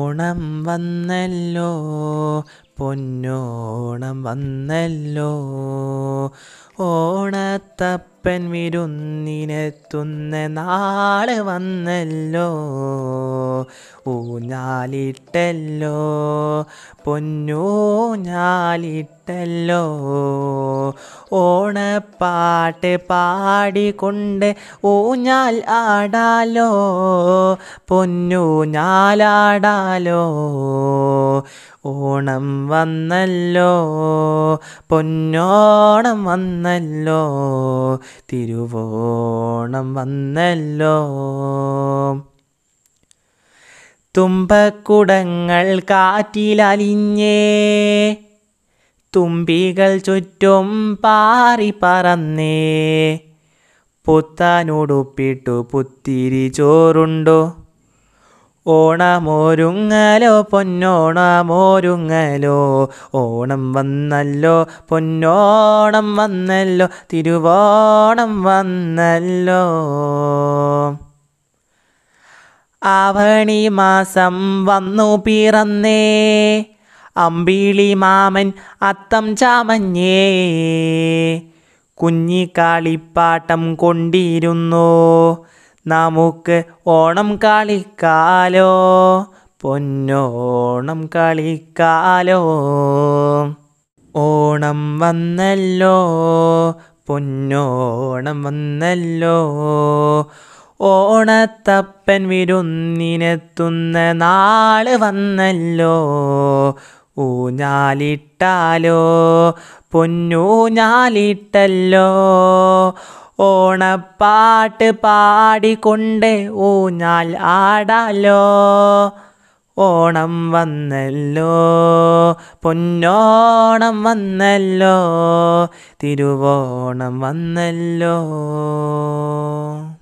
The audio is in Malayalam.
ഓണം വന്നല്ലോ പൊന്നോണം വന്നല്ലോ ഓണത്തപ്പൻ വിരുന്നിനെത്തുന്ന നാള് വന്നല്ലോ ഊഞ്ഞാലിട്ടല്ലോ പൊന്നൂഞ്ഞാലിട്ടല്ലോ ഓണപ്പാട്ട് പാടിക്കൊണ്ട് ഊഞ്ഞാൽ ആടാലോ പൊന്നൂഞ്ഞാലാടാലോ ഓണം വന്നല്ലോ പൊന്നോണം വന്നല്ലോ തിരുവോണം വന്നല്ലോ തുമ്പക്കുടങ്ങൾ കാറ്റിലലിഞ്ഞേ തുമ്പികൾ ചുറ്റും പാറി പറന്നേ പുത്താനുടുപ്പിട്ടു പുത്തിരി ചോറുണ്ടോ ഓണമോരുങ്ങലോ പൊന്നോണമോരുങ്ങലോ ഓണം വന്നല്ലോ പൊന്നോണം വന്നല്ലോ തിരുവോണം വന്നല്ലോ ആവണി മാസം വന്നു പിറന്നേ അമ്പിളി മാമൻ അത്തം ചാമഞ്ഞേ കുഞ്ഞിക്കാളിപ്പാട്ടം കൊണ്ടിരുന്നു നമുക്ക് ഓണം കളിക്കാലോ പൊന്നോണം കളിക്കാലോ ഓണം വന്നല്ലോ പൊന്നോണം വന്നല്ലോ ഓണത്തപ്പൻ വിരുന്നിനെത്തുന്ന നാള് വന്നല്ലോ ഊഞ്ഞാലിട്ടാലോ പൊന്നൂഞ്ഞാലിട്ടല്ലോ ഓണപ്പാട്ട് പാടിക്കൊണ്ട് ഊഞ്ഞാൽ ആടാലോ ഓണം വന്നല്ലോ പൊന്നോണം വന്നല്ലോ തിരുവോണം വന്നല്ലോ